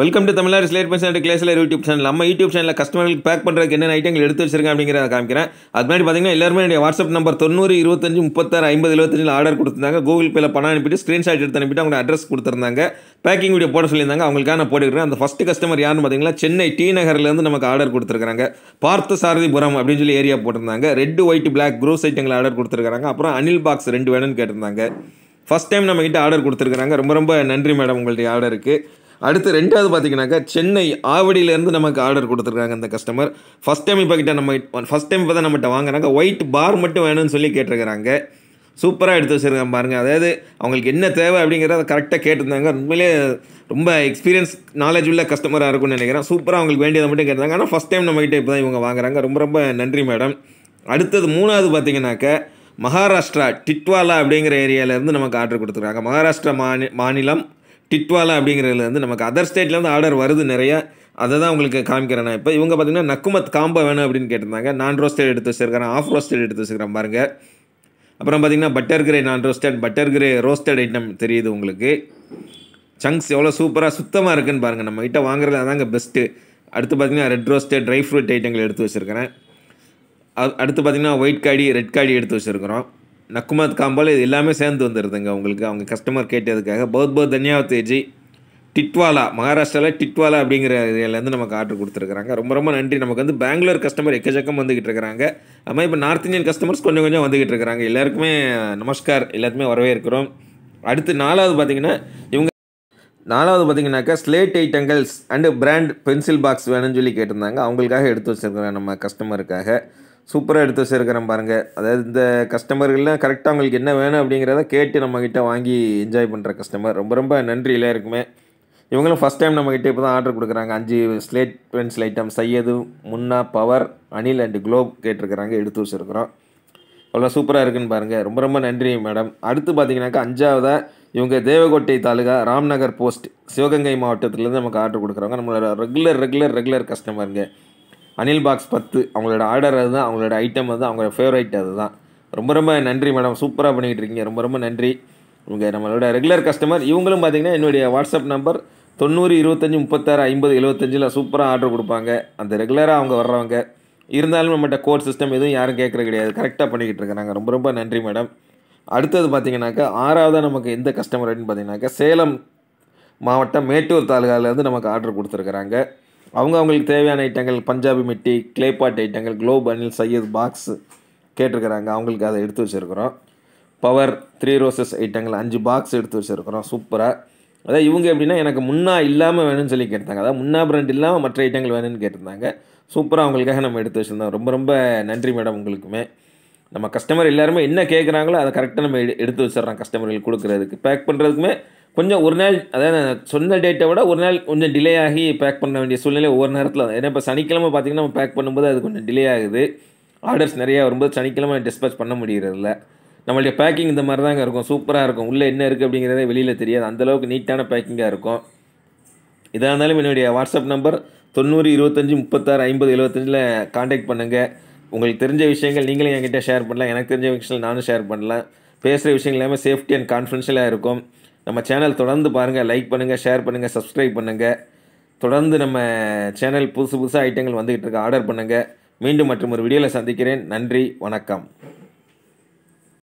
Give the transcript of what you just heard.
welcome to Tamil Nadu ஸ்லேட் பர்சன்ட் கிளேஸில் யூடியூப் சேனல் நம்ம யூடியூப் சேனலில் கஸ்டமர்களுக்கு பேக் பண்ணுறதுக்கு என்னென்ன ஐட்டங்கள் எடுத்து வச்சிருக்கேன் அப்படிங்கிறத காமிக்கிறேன் அது மாதிரி பார்த்தீங்கன்னா எல்லாருமே என்னுடைய வாட்ஸ்அப் நம்பர் தொண்ணூறு இருபத்தஞ்சு முப்பத்தாறு ஐம்பது எழுபத்தஞ்சில் ஆர்டர் கொடுத்துருந்தாங்க கூகுள் பேல பணம் அனுப்பிட்டு ஸ்க்ரீன்ஷாட் எடுத்து அனுப்பிட்டு அவங்க அட்ரஸ் கொடுத்துருந்தாங்க பேக்கிங் வீடியோ போட சொல்லியிருந்தாங்க அவங்களுக்காக நான் போட்டுக்கிறேன் அந்த ஃபஸ்ட்டு கஸ்டமர் யாருன்னு பார்த்தீங்கன்னா சென்னை டி நகர்லேருந்து நமக்கு ஆர்டர் கொடுத்துருக்காங்க பார்த்த சாரதிபுரம் அப்படின்னு சொல்லி ஏரியா போட்டிருந்தாங்க ரெட் ஒயிட் பிளாக் க்ரோஸ் ஐட்டங்கள் ஆர்டர் கொடுத்துருக்காங்க அப்புறம் அனில் பாக்ஸ் ரெண்டு வேணும்னு கேட்டிருந்தாங்க ஃபஸ்ட் டைம் நம்ம கிட்ட ஆர்டர் கொடுத்துருக்காங்க ரொம்ப ரொம்ப நன்றி மேடம் உங்களுடைய ஆர்டருக்கு அடுத்து ரெண்டாவது பார்த்தீங்கன்னாக்கா சென்னை ஆவடியிலேருந்து நமக்கு ஆர்டர் கொடுத்துருக்காங்க அந்த கஸ்டமர் ஃபஸ்ட் டைம் இப்போ கிட்ட நம்ம ஃபஸ்ட் டைம் இப்போ தான் நம்மகிட்ட வாங்குறாங்க ஒயிட் பார் மட்டும் வேணும்னு சொல்லி கேட்டிருக்கிறாங்க சூப்பராக எடுத்து வச்சுருக்காங்க பாருங்கள் அதாவது அவங்களுக்கு என்ன தேவை அப்படிங்கிறத கரெக்டாக கேட்டிருந்தாங்க உண்மையிலே ரொம்ப எக்ஸ்பீரியன்ஸ் நாலேஜ் உள்ள கஸ்டமராக இருக்கும்னு நினைக்கிறேன் சூப்பராக அவங்களுக்கு வேண்டியதை மட்டும் கேட்டிருந்தாங்க ஆனால் ஃபஸ்ட் டைம் நம்மகிட்ட இப்போ தான் இவங்க வாங்குறாங்க ரொம்ப ரொம்ப நன்றி மேடம் அடுத்தது மூணாவது பார்த்தீங்கன்னாக்க மகாராஷ்டிரா டிட்வாலா அப்படிங்கிற ஏரியாவிலேருந்து நமக்கு ஆர்டர் கொடுத்துருக்காங்க மகாராஷ்டிரா மாநி மாநிலம் டிட்வாலா அப்படிங்கிறதுலேருந்து நமக்கு அதர் ஸ்டேட்லேருந்து ஆர்டர் வருது நிறையா அதை தான் உங்களுக்கு காமிக்கிறேன் நான் இப்போ இவங்க பார்த்தீங்கன்னா நக்குமத் காம்போ வேணும் அப்படின்னு கேட்டிருந்தாங்க நான் ரோஸ்டட் எடுத்து வச்சிருக்கிறேன் ஆஃப் ரோஸ்டட் எடுத்து வச்சிருக்கிறேன் பாருங்கள் அப்புறம் பார்த்தீங்கன்னா பட்டர் கிரே நான் roasted butter grey roasted item தெரியுது உங்களுக்கு சங்க்ஸ் எவ்வளோ சூப்பராக சுத்தமாக இருக்குன்னு பாருங்கள் நம்ம கிட்ட வாங்குறது அதாங்க பெஸ்ட்டு அடுத்து பார்த்தீங்கன்னா ரெட் ரோஸ்டட் ட்ரை ஃப்ரூட் ஐட்டங்கள் எடுத்து வச்சுருக்கிறேன் அது- அடுத்து பார்த்தீங்கன்னா ஒயிட் காடி ரெட் காடி எடுத்து வச்சுருக்கிறோம் நக்குமத் காம்போல் இது எல்லாமே சேர்ந்து வந்துடுதுங்க உங்களுக்கு அவங்க கஸ்டமர் கேட்டதுக்காக பௌத் பௌத் தன்யாவத் ஜி டிட்வாலா மகாராஷ்டிராவில் டிட்வாலா அப்படிங்கிற ஏரியாலேருந்து நமக்கு ஆர்டர் கொடுத்துருக்காங்க ரொம்ப ரொம்ப நன்றி நமக்கு வந்து பெங்களூர் கஸ்டமர் எக்கச்சக்கம் வந்துக்கிட்டு இருக்கிறாங்க அது மாதிரி இப்போ நார்த் இந்தியன் கஸ்டமர்ஸ் கொஞ்சம் கொஞ்சம் வந்துக்கிட்டு இருக்கிறாங்க எல்லாருக்குமே நமஸ்கார் எல்லாத்துமே வரவேற்கிறோம் அடுத்து நாலாவது பார்த்தீங்கன்னா இவங்க நாலாவது பார்த்தீங்கன்னாக்கா ஸ்லேட் ஐட்டங்கள்ஸ் அண்டு பிராண்ட் பென்சில் பாக்ஸ் வேணும்னு சொல்லி கேட்டிருந்தாங்க அவங்களுக்காக எடுத்து வச்சிருக்கிறேன் நம்ம கஸ்டமருக்காக சூப்பராக எடுத்து வச்சிருக்கிறேன் பாருங்கள் அதாவது இந்த கஸ்டமர்கள்லாம் கரெக்டாக அவங்களுக்கு என்ன வேணும் அப்படிங்கிறத கேட்டு நம்மக்கிட்ட வாங்கி என்ஜாய் பண்ணுற கஸ்டமர் ரொம்ப ரொம்ப நன்றி எல்லாருக்குமே இவங்களும் ஃபஸ்ட் டைம் நம்மக்கிட்ட இப்போ தான் ஆர்டர் கொடுக்குறாங்க அஞ்சு ஸ்லேட் பென்சில் ஐட்டம் சையது முன்னா பவர் அனில் அண்டு குளோப் கேட்டிருக்கிறாங்க எடுத்து வச்சுருக்கிறோம் அவ்வளோ சூப்பராக இருக்குன்னு பாருங்கள் ரொம்ப ரொம்ப நன்றி மேடம் அடுத்து பார்த்தீங்கன்னாக்கா அஞ்சாவதாக இவங்க தேவகோட்டை தாலுகா ராம்நகர் போஸ்ட் சிவகங்கை மாவட்டத்துலேருந்து நமக்கு ஆர்டர் கொடுக்குறவங்க நம்மளோட ரெகுலர் ரெகுலர் ரெகுலர் கஸ்டமருங்க அனில் பாக்ஸ் பத்து அவங்களோட ஆர்டர் அதுதான் அவங்களோட ஐட்டம் அதுதான் அவங்களோட ஃபேவரைட் அதுதான் ரொம்ப ரொம்ப நன்றி மேடம் சூப்பராக பண்ணிக்கிட்டு இருக்கீங்க ரொம்ப ரொம்ப நன்றி இவங்க நம்மளோட ரெகுலர் கஸ்டமர் இவங்களும் பார்த்தீங்கன்னா என்னுடைய வாட்ஸ்அப் நம்பர் தொண்ணூறு இருபத்தஞ்சி முப்பத்தாறு ஐம்பது எழுபத்தஞ்சில் சூப்பராக ஆர்டர் கொடுப்பாங்க அந்த ரெகுலராக அவங்க வர்றவங்க இருந்தாலும் நம்மகிட்ட கோட் சிஸ்டம் எதுவும் யாரும் கேட்குறது கிடையாது கரெக்டாக பண்ணிக்கிட்டு இருக்கிறாங்க ரொம்ப ரொம்ப நன்றி மேடம் அடுத்தது பார்த்தீங்கன்னாக்கா ஆறாவதாக நமக்கு எந்த கஸ்டமர் அப்படின்னு பார்த்தீங்கன்னாக்கா சேலம் மாவட்டம் மேட்டூர் தாலுகாவிலேருந்து நமக்கு ஆர்டர் கொடுத்துருக்குறாங்க அவங்க அவங்களுக்கு தேவையான ஐட்டங்கள் பஞ்சாபி மிட்டி கிளேபாட் ஐட்டங்கள் குளோப் அனில் சையத் பாக்ஸ் கேட்டிருக்கிறாங்க அவங்களுக்கு அதை எடுத்து வச்சுருக்கிறோம் பவர் த்ரீ ரோசஸ் ஐட்டங்கள் அஞ்சு பாக்ஸ் எடுத்து வச்சுருக்கிறோம் சூப்பராக அதாவது இவங்க எப்படின்னா எனக்கு முன்னா இல்லாமல் வேணும்னு சொல்லி கேட்டிருந்தாங்க அதாவது முன்னா பிராண்ட் இல்லாமல் மற்ற ஐட்டங்கள் வேணும்னு கேட்டிருந்தாங்க சூப்பராக அவங்களுக்காக நம்ம எடுத்து வச்சுருந்தோம் ரொம்ப ரொம்ப நன்றி மேடம் உங்களுக்குமே நம்ம கஸ்டமர் எல்லாருமே என்ன கேட்குறாங்களோ அதை கரெக்டாக நம்ம எடு- எடுத்து வச்சிடுறோம் கஸ்டமர்களுக்கு கொடுக்குறதுக்கு பேக் பண்ணுறதுக்குமே கொஞ்சம் ஒரு நாள் அதாவது நான் சொன்ன டேட்டை விட ஒரு நாள் கொஞ்சம் டிலே ஆகி பேக் பண்ண வேண்டிய சூழ்நிலை ஒவ்வொரு நேரத்தில் ஏன்னா இப்போ சனிக்கிழமை பார்த்தீங்கன்னா நம்ம பேக் பண்ணும்போது அது கொஞ்சம் டிலே ஆகுது ஆர்டர்ஸ் நிறையா வரும்போது சனிக்கிழமை டிஸ்பேச் பண்ண முடியறதில்ல நம்மளுடைய பேக்கிங் இந்த மாதிரி தாங்க இருக்கும் சூப்பராக இருக்கும் உள்ளே என்ன இருக்குது அப்படிங்கிறதே வெளியில் தெரியாது அந்தளவுக்கு நீட்டான பேக்கிங்காக இருக்கும் இதாக இருந்தாலும் என்னுடைய வாட்ஸ்அப் நம்பர் தொண்ணூறு இருபத்தஞ்சி முப்பத்தாறு ஐம்பது எழுபத்தஞ்சில் காண்டாக்ட் பண்ணுங்கள் உங்களுக்கு தெரிஞ்ச விஷயங்கள் நீங்களும் என்கிட்ட ஷேர் பண்ணலாம் எனக்கு தெரிஞ்ச விஷயங்கள் நானும் ஷேர் பண்ணலாம் பேசுகிற விஷயங்கள் எல்லாமே சேஃப்டி அண்ட் கான்ஃபிடென்ஷியலாக இருக்கும் நம்ம சேனல் தொடர்ந்து பாருங்கள் லைக் பண்ணுங்கள் ஷேர் பண்ணுங்கள் சப்ஸ்கிரைப் பண்ணுங்கள் தொடர்ந்து நம்ம சேனல் புதுசு புதுசாக ஐட்டங்கள் வந்துகிட்டு இருக்கு ஆர்டர் பண்ணுங்கள் மீண்டும் மற்றும் ஒரு வீடியோவில் சந்திக்கிறேன் நன்றி வணக்கம்